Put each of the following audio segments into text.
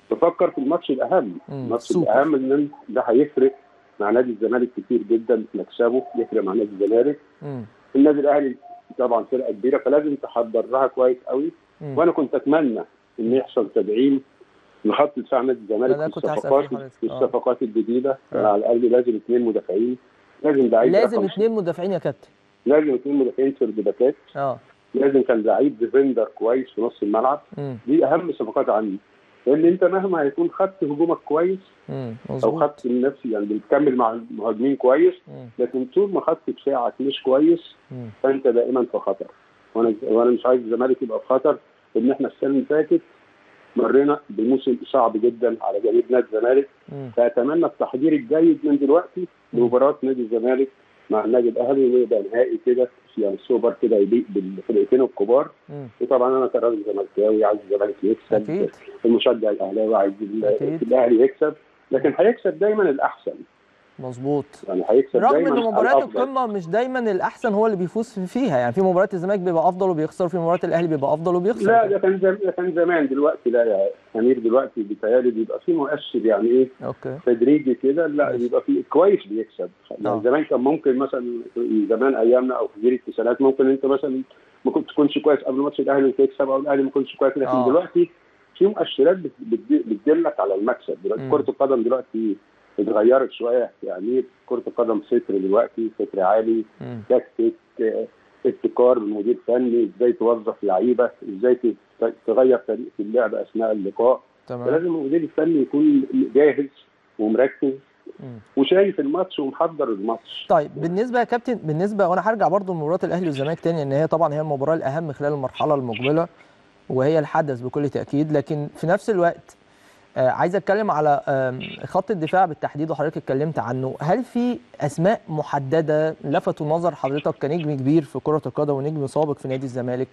تفكر في الماتش الاهم مم، الماتش سوبر. الاهم ان ده هيفرق مع نادي الزمالك كتير جدا مكسبه يفرق مع نادي الزمالك مم. النادي الاهلي طبعا فرقه كبيره فلازم تحضر لها كويس قوي مم. وانا كنت اتمنى ان يحصل تدعيم لخط دفاع نادي أنا الزمالك في كنت هسأل الصفقات فيه حضرتك. في آه. الصفقات الجديده آه. على الاقل لازم اثنين مدافعين لازم لعيب لازم رقم- اثنين مدافعين يا كابتن لازم اثنين مدافعين سرد باكات اه لازم كان لعيب ديفندر كويس في نص الملعب مم. دي اهم صفقات عندي لان انت مهما هيكون خط هجومك كويس مم. او مظبوط خط النفسي يعني بتكمل مع المهاجمين كويس مم. لكن طول ما خط دفاعك مش كويس مم. فانت دائما في خطر وانا وانا مش عايز الزمالك يبقى في خطر لان احنا السنه اللي فاتت مرينا بموسم صعب جدا على جماهير نادي الزمالك مم. فاتمنى التحضير الجيد من دلوقتي لمباراه نادي الزمالك مع النادي الاهلي ويبقى نهائي كده يعني السوبر كده يليق بالفرقتين الكبار مم. وطبعا انا كراجل زملكاوي عايز الزمالك يكسب اكيد المشجع الاهلاوي عايز ال- أكيد. الاهلي يكسب لكن هيكسب دايما الاحسن مظبوط يعني هيكسب رغم دايما ان مباريات الأفضل. القمه مش دايما الاحسن هو اللي بيفوز فيها يعني في مباريات الزمالك بيبقى افضل وبيخسر في مباريات الاهلي بيبقى افضل وبيخسر لا ده كان زم... ده كان زمان دلوقتي لا يا امير دلوقتي بيتهيألي بيبقى في مؤشر يعني ايه اوكي تدريجي كده لا ماشي. بيبقى في كويس بيكسب آه. يعني زمان كان ممكن مثلا زمان ايامنا او في جيل التسعينات ممكن انت مثلا ما كنت تكونش كويس قبل ماتش الاهلي وتكسب او الاهلي ما يكونش كويس لكن آه. دلوقتي في مؤشرات بت- بت- بتدلك على المكسب دلوقتي مم. كره القدم دلوقتي اتغيرت شويه يعني كره القدم فكر دلوقتي فكر عالي مم. تكتيك آه، ابتكار من مدير فني ازاي توظف لعيبه ازاي ت- تغير طريقه اللعب اثناء اللقاء تمام فلازم المدير الفني يكون جاهز ومركز مم. وشايف الماتش ومحضر الماتش طيب بالنسبه يا كابتن بالنسبه وانا هرجع برضو لمباراه الاهلي والزمالك تاني ان هي طبعا هي المباراه الاهم خلال المرحله المقبله وهي الحدث بكل تاكيد لكن في نفس الوقت آه عايز اتكلم على آم، خط الدفاع بالتحديد وحضرتك اتكلمت عنه هل في اسماء محدده لفتوا نظر حضرتك كنجم كبير في كره القدم ونجم سابق في نادي الزمالك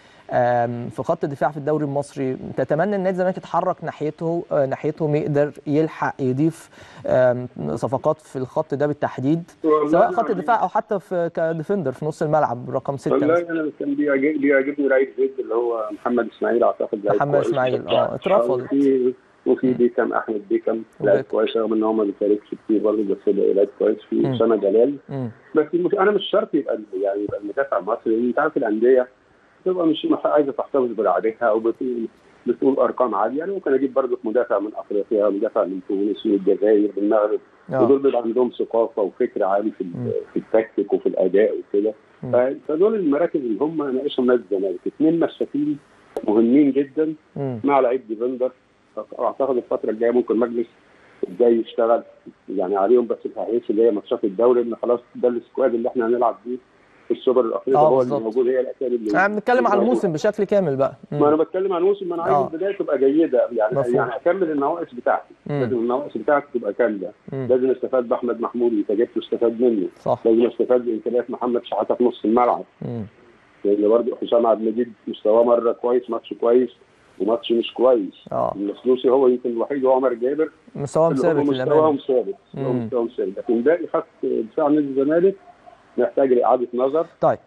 آم، في خط الدفاع في الدوري المصري تتمنى ان نادي الزمالك يتحرك ناحيته آه، ناحيتهم يقدر يلحق يضيف آم، صفقات في الخط ده بالتحديد سواء خط الدفاع او حتى في كديفندر في نص الملعب رقم ستة والله مثلا. انا كان بيعجب- بيعجبني لعيب زيد اللي هو محمد اسماعيل اعتقد لعيب محمد كويس. إسماعيل، آه، اترفض. وفي وفي بيكم احمد بيكم لعيب وبيكم. كويس رغم ان هو ما بيشاركش كتير برضه بس لعيب كويس في مم. اسامه جلال مم. بس المش... انا مش شرط يبقى يعني يبقى المدافع المصري لان انت عارف الانديه تبقى مش مش عايزه تحتفظ بلعبتها او بتقول بتقول ارقام عاليه يعني ممكن اجيب برضه مدافع من افريقيا مدافع من تونس من الجزائر من المغرب آه. ودول بيبقى عندهم ثقافه وفكر عالي في ال- مم. في التكتيك وفي الاداء وكده مم. ف- فدول المراكز اللي هم ناقصهم نادي الزمالك اثنين مساكين مهمين جدا مم. مع لعيب ديفندر اعتقد الفتره الجايه ممكن مجلس الجاي يشتغل يعني عليهم بس الحقيقه اللي هي ماتشات الدوري ان خلاص ده السكواد اللي احنا هنلعب بيه في السوبر الافريقي آه، هو بالظبط. اللي موجود هي الاسامي اللي احنا بنتكلم على اللي الموسم بشكل كامل بقى مم. ما انا بتكلم عن موسم ما انا عايز آه. البدايه تبقى جيده يعني مفهوم. يعني اكمل النواقص بتاعتي مم. لازم النواقص بتاعتي تبقى كامله مم. لازم استفاد باحمد محمود انت جبته استفاد منه صح لازم استفاد بامكانيات محمد شحاته في نص الملعب مم. لان برضه حسام عبد المجيد مستواه مره كويس ماتش كويس وماتش مش كويس اه المسلوسي هو يمكن الوحيد هو عمر جابر مستواهم اللي هو ثابت مستواهم للامانه ثابت هو مم. مستواهم ثابت لكن باقي خط دفاع نادي الزمالك محتاج لاعاده نظر طيب